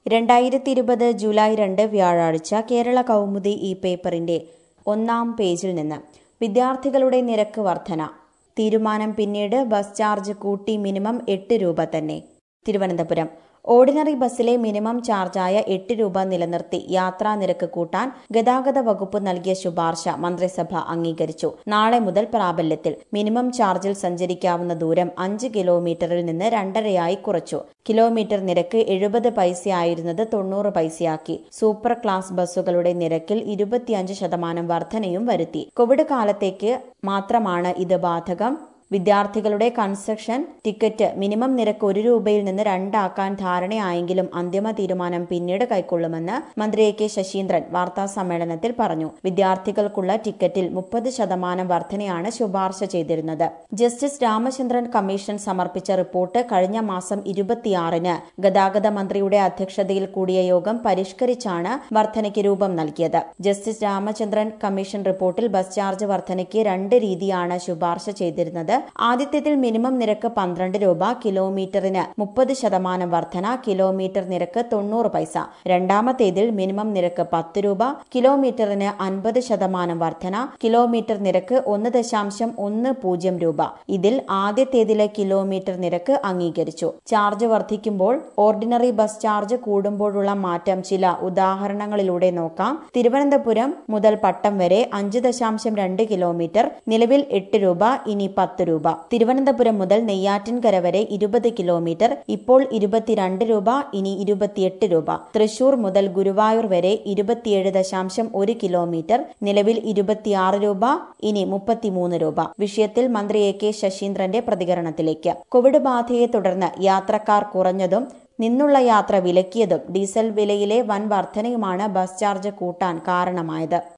രണ്ടായിരത്തി ഇരുപത് ജൂലൈ രണ്ട് വ്യാഴാഴ്ച കേരള കൗമുദി ഈ പേപ്പറിന്റെ ഒന്നാം പേജിൽ നിന്ന് വിദ്യാർത്ഥികളുടെ നിരക്ക് വർധന തീരുമാനം പിന്നീട് ബസ് ചാർജ് കൂട്ടി മിനിമം എട്ട് രൂപ തന്നെ തിരുവനന്തപുരം ഓർഡിനറി ബസ്സിലെ മിനിമം ചാർജായ എട്ട് രൂപ നിലനിർത്തി യാത്രാ നിരക്ക് കൂട്ടാൻ ഗതാഗത വകുപ്പ് നൽകിയ ശുപാർശ മന്ത്രിസഭ അംഗീകരിച്ചു നാളെ മുതൽ പ്രാബല്യത്തിൽ മിനിമം ചാർജിൽ സഞ്ചരിക്കാവുന്ന ദൂരം അഞ്ച് കിലോമീറ്ററിൽ നിന്ന് രണ്ടരയായി കുറച്ചു കിലോമീറ്റർ നിരക്ക് എഴുപത് പൈസയായിരുന്നത് തൊണ്ണൂറ് പൈസയാക്കി സൂപ്പർ ക്ലാസ് ബസ്സുകളുടെ നിരക്കിൽ ഇരുപത്തിയഞ്ച് ശതമാനം വർധനയും വരുത്തി കോവിഡ് കാലത്തേക്ക് മാത്രമാണ് ഇത് ബാധകം വിദ്യാർത്ഥികളുടെ കൺസെഷൻ ടിക്കറ്റ് മിനിമം നിരക്ക് ഒരു രൂപയിൽ നിന്ന് രണ്ടാക്കാൻ ധാരണയായെങ്കിലും അന്തിമ തീരുമാനം പിന്നീട് കൈക്കൊള്ളുമെന്ന് മന്ത്രി എ കെ ശശീന്ദ്രൻ വാർത്താ സമ്മേളനത്തിൽ പറഞ്ഞു വിദ്യാർത്ഥികൾക്കുള്ള ടിക്കറ്റിൽ മുപ്പത് ശതമാനം വർധനയാണ് ശുപാർശ ചെയ്തിരുന്നത് ജസ്റ്റിസ് രാമചന്ദ്രൻ കമ്മീഷൻ സമർപ്പിച്ച റിപ്പോർട്ട് കഴിഞ്ഞ മാസം ഇരുപത്തിയാറിന് ഗതാഗത മന്ത്രിയുടെ അധ്യക്ഷതയിൽ കൂടിയ യോഗം പരിഷ്കരിച്ചാണ് വർധനയ്ക്ക് രൂപം നൽകിയത് ജസ്റ്റിസ് രാമചന്ദ്രൻ കമ്മീഷൻ റിപ്പോർട്ടിൽ ബസ് ചാർജ് വർധനയ്ക്ക് രണ്ട് രീതിയാണ് ശുപാർശ ചെയ്തിരുന്നത് ആദ്യത്തേതിൽ മിനിമം നിരക്ക് പന്ത്രണ്ട് രൂപ കിലോമീറ്ററിന് മുപ്പത് ശതമാനം വർധന കിലോമീറ്റർ നിരക്ക് തൊണ്ണൂറ് പൈസ രണ്ടാമത്തേതിൽ മിനിമം നിരക്ക് പത്ത് രൂപ കിലോമീറ്ററിന് അൻപത് ശതമാനം വർധന കിലോമീറ്റർ നിരക്ക് ഒന്ന് ദശാംശം ഒന്ന് പൂജ്യം രൂപ ഇതിൽ ആദ്യത്തേതിലെ കിലോമീറ്റർ നിരക്ക് അംഗീകരിച്ചു ചാർജ് വർദ്ധിക്കുമ്പോൾ ഓർഡിനറി ബസ് ചാർജ് കൂടുമ്പോഴുള്ള മാറ്റം ചില ഉദാഹരണങ്ങളിലൂടെ നോക്കാം തിരുവനന്തപുരം മുതൽ പട്ടം വരെ അഞ്ച് ദശാംശം രണ്ട് കിലോമീറ്റർ നിലവിൽ എട്ട് രൂപ ഇനി പത്ത് രൂപ തിരുവനന്തപുരം മുതൽ നെയ്യാറ്റിൻകര വരെ ഇരുപത് കിലോമീറ്റർ ഇപ്പോൾ ഇരുപത്തിരണ്ട് രൂപ ഇനി ഇരുപത്തിയെട്ട് രൂപ തൃശൂർ മുതൽ ഗുരുവായൂർ വരെ ഇരുപത്തിയേഴ് ദശാംശം ഒരു കിലോമീറ്റർ നിലവിൽ ഇരുപത്തിയാറ് രൂപ ഇനി മുപ്പത്തിമൂന്ന് രൂപ വിഷയത്തിൽ മന്ത്രി എ കെ ശശീന്ദ്രന്റെ പ്രതികരണത്തിലേക്ക് കോവിഡ് ബാധയെ തുടർന്ന് യാത്രക്കാർ കുറഞ്ഞതും നിന്നുള്ള യാത്ര വിലക്കിയതും ഡീസൽ വിലയിലെ വൻ വർധനയുമാണ് ബസ് ചാർജ് കൂട്ടാൻ കാരണമായത്